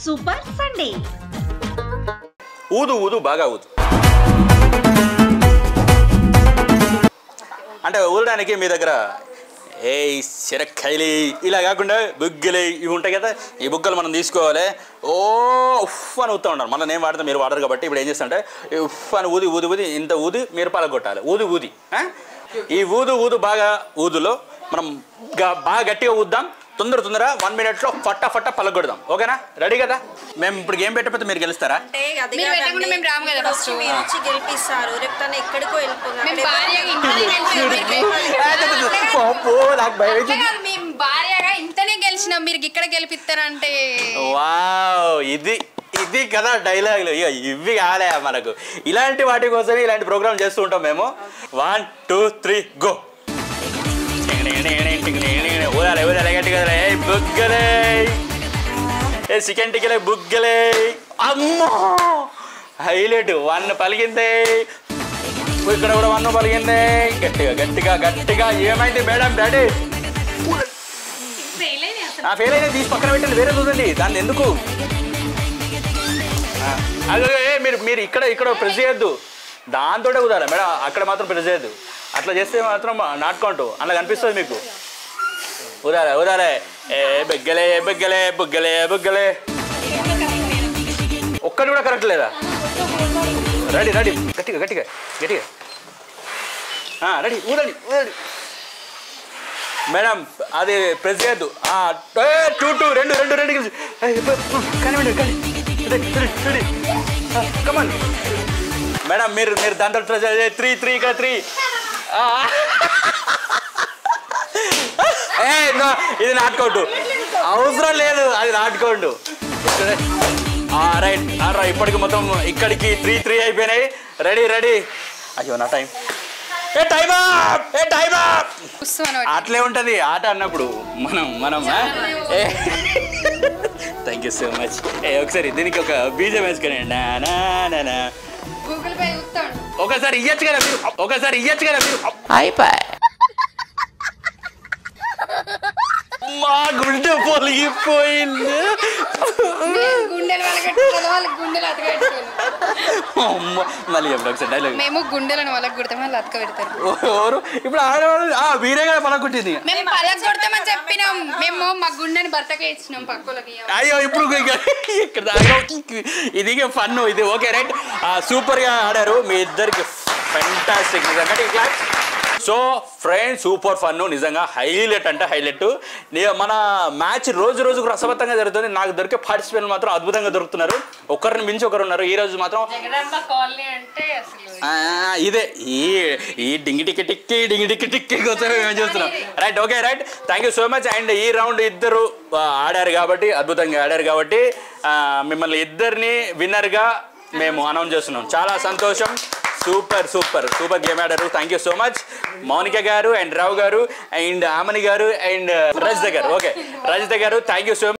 Super Sunday ఊదు ఊదు బాగా ఊదు అంటే ఊదడానికి మీ దగ్గర ఏ శిరక్కాయలు ఇలా కాకుండా బుగ్గలు ఇవి ఉంటాయి కదా ఈ బుగ్గలు మనం తీసుకోవాలి ఓ ఉఫ్ అని ఊతూ ఉంటారు మళ్ళీ నేను వాడతా మీరు వాడరు కాబట్టి ఇప్పుడు ఏం చేస్తానంటే ఈ ఉఫ్ అని ఊది ఊది ఊది ఇంత ఊది మీరు పలగొట్టాలి ఊది ఊది ఆ? ఈ ఊదు ఊదు బాగా ఊదులో మనం గా- బాగా గట్టిగా ఊద్దాం తొందర తొందర వన్ మినిట్లో ఫట్ట ఫట్ట పలగొడదాం ఓకేనా రెడీ కదా మేము ఇప్పుడు గేమ్ పెట్టకపోతే మీరు గెలుస్తారా అంటే అది మీరు కాదండి. పెట్టకుండా మేము రాము కదా ఇప్పుడు first. వచ్చి మీరు వచ్చి గెలిపిస్తారు రేపు తను ఎక్కడికో వెళ్ళిపోతుంది మేము అక్కడ భార్యగా ఇంతనే గెలిచినాం అబ్బో, నాకు భయం వేసింది. కాదు, మేము భార్యగా ఇంతనే గెలిచినాం మీరు ఇక్కడ గెలిపిస్తారంటే వావ్ ఇది ఇది కదా డైలాగులు ఇక ఇవి కాలే మనకు ఇలాంటి వాటి కోసమే ఇలాంటి ప్రోగ్రామ్ చేస్తూ ఉంటాం మేము వన్ టూ త్రీ గో ఊదాలి ఊదాలి గట్టిగా ఊదాలి. ఏయ్, బుగ్గలే ఏ చికెన్ టికెలే బుగ్గలే అమ్మో హైలైట్ వన్ పలిగిందే ఇక్కడ కూడా వన్ పలిగిందే గట్టిగా గట్టిగా గట్టిగా ఏమైంది మేడం డాడీ ఆ ఫెయిల్ అయినా తీసి పక్కన పెట్టండి వేరే చూడండి దాన్ని ఎందుకు ఆ, అదే ఏ, మీరు మీరు ఇక్కడ ఇక్కడ ప్రెస్ చేయొద్దు దాంతో కుదాలి మేడం అక్కడ మాత్రం ప్రెస్ చేయొద్దు అట్లా చేస్తే మాత్రం నాట్ కౌంట్ అలా కనిపిస్తుంది మీకు ఉదాలే ఉదాలే ఏ బెగ్గలే బెగ్గలే బుగ్గలే బుగ్గలే ఒక్కటి కూడా కరెక్ట్ లేదా రెడీ రెడీ గట్టిగా గట్టిగా గట్టిగా ఆ, రెడీ ఊదండి ఊదండి మేడం అది ప్రెస్ చేయొద్దు టూ టూ రెండు రెండు రెండు కలిసి కానివ్వండి కానీ కమన్ మేడం మీరు మీరు దాంట్లో ప్రెస్ త్రీ త్రీ ఇక్కడ త్రీ ఏ no, ఇది నాటుకోండు అవసరం లేదు అది నాటుకోండు రైట్ రా ఇప్పటికి మొత్తం ఇక్కడికి త్రీ త్రీ అయిపోయినాయి రెడీ రెడీ అయ్యో నా టైం ఏ టైమ్ ఏ టైమ్ కూర్చోను అట్లే ఉంటది ఆట అన్నప్పుడు మనం మనం థ్యాంక్ యూ సో మచ్ ఏ ఒకసారి దీనికి ఒక బీజం వేసుకుని నా నా నా నా. గూగుల్ పే చూస్తాడు ఒకసారి ఇయ్యచ్చు కదా మీరు ఒకసారి ఇయ్యచ్చు కదా మీరు మా గుండె పొలిగిపోయింది మేము గుండెలు వాళ్ళగట్టుకోవాలి వాళ్ళకి గుండెలు అతకబెట్టుకోవాలి అమ్మ, మళ్ళీ చెప్పండి ఒకసారి డైలాగ్ మేము గుండెలను వాళ్ళకి కుడతాం వాళ్ళు అతక పెడతారు ఎవరు ఇప్పుడు ఆడవాళ్ళు ఆ వీరే కదా పలకొట్టింది మేము పళ్ళకి కొడతామని చెప్పినాం మేము మా గుండెని భర్తకే ఇచ్చినాం పక్కలకి అయ్యో ఇప్పుడు ఇక ఇక్కడ దాకా ఇది ఫన్ ఇది ఓకే రైట్ సూపర్ గా ఆడారు మీ ఇద్దరికి ఫెంటాస్టిక్ నిజంగా class so friends super fun నిజంగా హైలైట్ అంటే హైలైట్ మన మ్యాచ్ రోజు రోజుకు రసవత్తంగా జరుగుతుంది నాకు దొరికే పార్టిసిపేట్ మాత్రం అద్భుతంగా దొరుకుతున్నారు ఒకరిని మించి ఒకరు ఉన్నారు ఈ రోజు మాత్రం జగదాంబ కాలనీ అంటే అసలు ఆ, ఇదే ఈ ఈ డింగి టిక్కి టిక్కి డింగి టిక్కి టిక్కి కోసం మేము చూస్తున్నాం right okay right thank you so much and ఈ రౌండ్ ఇద్దరు ఆ, ఆడారు కాబట్టి అద్భుతంగా ఆడారు కాబట్టి ఆ, మిమ్మల్ని ఇద్దరిని విన్నర్గా మేము అనౌన్స్ చేస్తున్నాం చాలా సంతోషం సూపర్ సూపర్ సూపర్ గేమ్ ఆడారు thank you so much Mounika garu and రావు గారు అండ్ ఆమని గారు అండ్ రజిత గారు ఓకే రజిత గారు థ్యాంక్ యూ సో